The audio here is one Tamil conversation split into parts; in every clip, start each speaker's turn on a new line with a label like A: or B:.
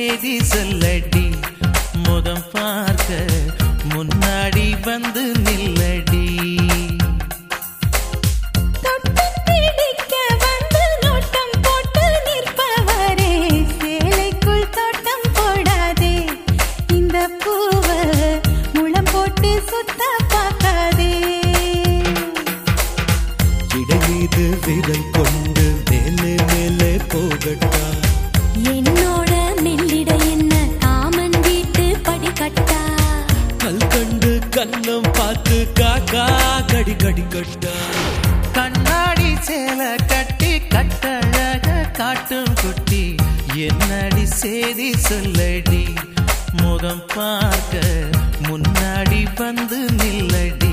A: செய்தி சொல்லடி முகம் பார்க்க முன்னாடி வந்து நில்லடி
B: தொட்டு பிடிக்க வந்து நோட்டம் போட்டு நிற்பவரே சேலைக்குள் தோட்டம் போடாதே இந்த பூவை முளம் போட்டு சுத்த பார்க்காதே
C: இடை மீது விரல் கொண்டு மேலே மேலே போகட்டா
B: என்னோட மெல்லிட என்ன காமன் வீட்டு படிக்கட்டா
C: கல் கண்டு கண்ணம் பார்த்து காக்கா கடி கடி கட்டா
A: கண்ணாடி சேலை கட்டி கட்டழக காட்டும் குட்டி என்னடி செய்தி சொல்லடி முகம் பார்க்க முன்னாடி வந்து நில்லடி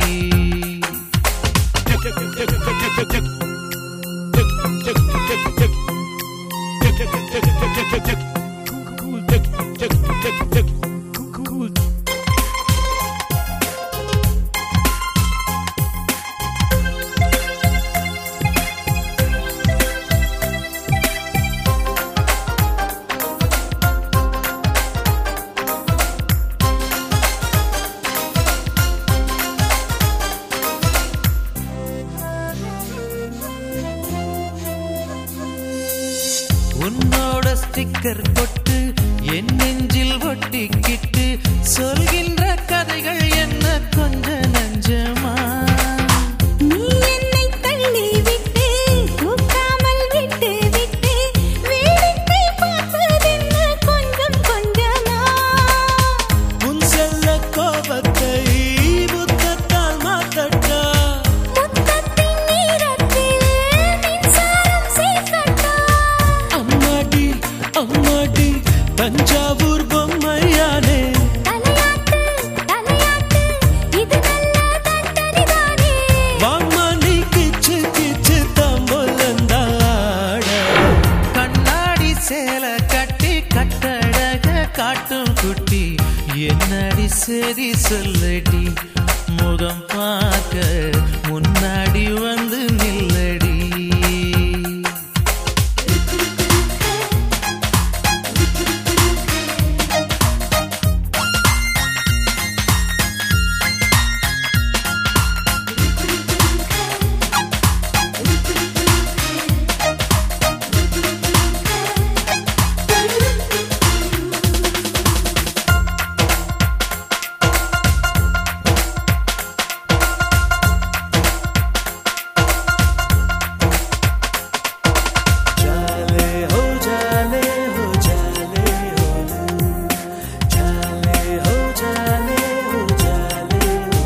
A: உன்னோட ஸ்டிக்கர் போட்டு என் நெஞ்சில் ஒட்டிக்கிட்டு சொல்கின்ற கதைகள் என்ன கொஞ்ச நஞ்சமா
B: நீ என்னை தள்ளி விட்டு தூக்காமல் விட்டு விட்டு வேடிக்கை பார்ப்பதென்ன கொஞ்சம் கொஞ்சமா
C: உன் செல்ல கோபத்தை புத்தத்தால் மாத்தட்டா
B: முத்தத்தின் நீரத்தில் மின்சாரம் சேர்க்கட்டா
C: அம்மாடி அம்மாடி தஞ்சாவூர் பொம்மையானே
B: தலையாட்டு தலையாட்டு இது நல்ல தண்டனைதானே
C: வாம்மா நீ கிச்சு கிச்சு தம்பொல்லந்தாட
A: கண்ணாடி சேலை கட்டி கட்டழக காட்டும் குட்டி என்னடி சரி சொல்லடி முகம் பார்க்க முன்னாடி வந்து நில்லடி
C: जाले हो जाले हो जाले हो जाले हो जाले हो जाले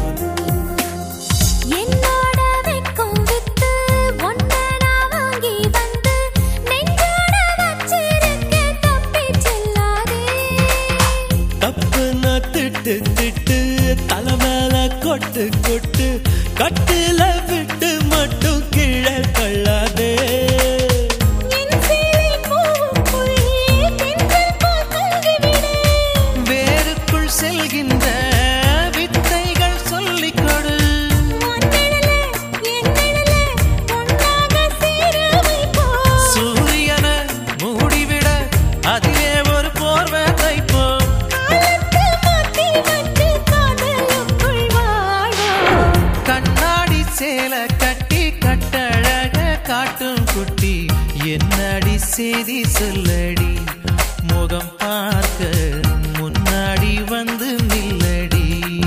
B: என்னோட வெக்கம் வித்து ஒன்ன நான் வாங்கி வந்து நெஞ்சோட வச்சிருக்க தப்பி செல்லாதே
C: தப்பு நான் திட்டு திட்டு தலை மேல கொட்டு கொட்டு கட்டில விட்டு மட்டும் கீழே தள்ளாதே
B: என் சேலை பூவுக்குள் தென்றல் போல் தங்கிவிடு
A: வேருக்குள் செல்கின்ற வித்தைகள் சொல்லிக் கொடு
B: உன்னிடல என்னிடல ஒன்னாக சேர வைப்போம்
A: சூரியன மூடிவிட அதிலே ஒரு போர்வை தைப்போம்
B: காலத்து மாத்தி வச்சு காதலுக்குள் வாழோம்
A: கண்ணாடி சேலை கட்டி கட்டழக காட்டும் குட்டி என்னடி செய்தி சொல்லடி முகம் பார்க்க முன்னாடி வந்து நில்லடி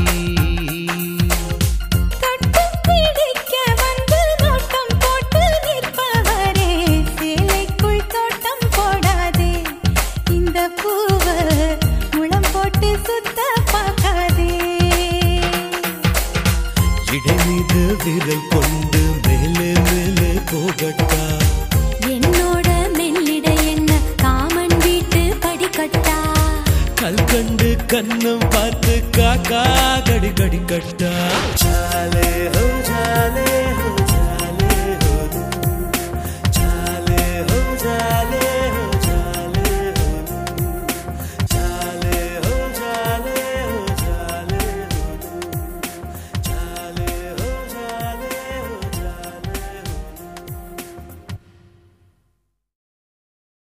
B: தொட்டு பிடிக்க வந்து நோட்டம் போட்டு நிற்பவரே சேலைக்குள் தோட்டம் போடாதே இந்த பூவை முளம் போட்டு சுத்த பார்க்காதே
C: இடை மீது விரல் கொண்டு மேலே மேலே போகட்டா
B: என்னோட மெல்லிட என்ன காமன் வீட்டு படிக்கட்டா
C: கல் கண்டு கண்ணம் பார்த்து காக்கா கடி கடி கட்டா ஜாலே ஹோ ஜாலே ஹோ